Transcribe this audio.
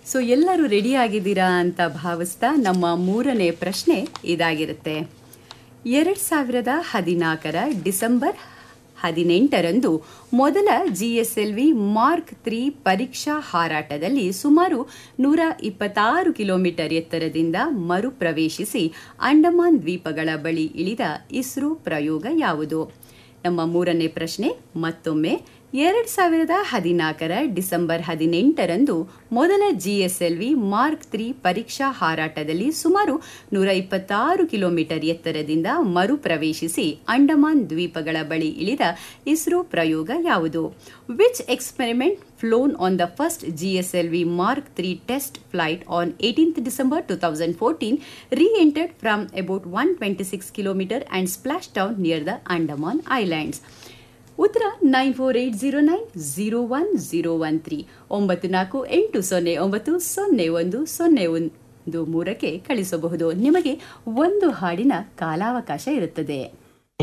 so ಎಲ್ಲರೂ ready ಆಗಿದ್ದೀರಾ ಅಂತ ಭಾವಿಸ್ತಾ ನಮ್ಮ ಮೂರನೇ ಪ್ರಶ್ನೆ ಇದಾಗಿರುತ್ತೆ ಎರಡು ಸಾವಿರದ ಹದಿನಾಲ್ಕರ ಡಿಸೆಂಬರ್ ಹದಿನೆಂಟರಂದು ಮೊದಲ ಜಿಎಸ್ಎಲ್ವಿ ಮಾರ್ಕ್ ತ್ರೀ ಪರೀಕ್ಷಾ ಹಾರಾಟದಲ್ಲಿ ಸುಮಾರು ನೂರ ಇಪ್ಪತ್ತಾರು ಕಿಲೋಮೀಟರ್ ಎತ್ತರದಿಂದ ಮರುಪ್ರವೇಶಿಸಿ ಅಂಡಮಾನ್ ದ್ವೀಪಗಳ ಬಳಿ ಇಳಿದ ಇಸ್ರೋ ಪ್ರಯೋಗ ಯಾವುದು ನಮ್ಮ ಮೂರನೇ ಪ್ರಶ್ನೆ ಮತ್ತೊಮ್ಮೆ ಎರಡು ಸಾವಿರದ ಹದಿನಾಲ್ಕರ ಡಿಸೆಂಬರ್ ಹದಿನೆಂಟರಂದು ಮೊದಲ ಜಿಎಸ್ಎಲ್ವಿ ಮಾರ್ಕ್ ತ್ರೀ ಪರೀಕ್ಷಾ ಹಾರಾಟದಲ್ಲಿ ಸುಮಾರು ನೂರ ಇಪ್ಪತ್ತಾರು ಕಿಲೋಮೀಟರ್ ಎತ್ತರದಿಂದ ಮರುಪ್ರವೇಶಿಸಿ ಅಂಡಮಾನ್ ದ್ವೀಪಗಳ ಬಳಿ ಇಳಿದ ಇಸ್ರೋ ಪ್ರಯೋಗ ಯಾವುದು which experiment flown on the first GSLV mark three test flight on eighteenth December two thousand fourteen reentered from about one twenty six kilometre and splash down near the Andaman islands ಉತ್ತರ nine four eight zero nine zero one zero one three ಒಂಬತ್ತು ನಾಲ್ಕು ಎಂಟು ಸೊನ್ನೆ ಒಂಬತ್ತು ಸೊನ್ನೆ ಒಂದು ಸೊನ್ನೆ ಒಂದು ಮೂರಕ್ಕೆ ಕಳಿಸಬಹುದು ನಿಮಗೆ ಒಂದು ಹಾಡಿನ ಕಾಲಾವಕಾಶ ಇರುತ್ತದೆ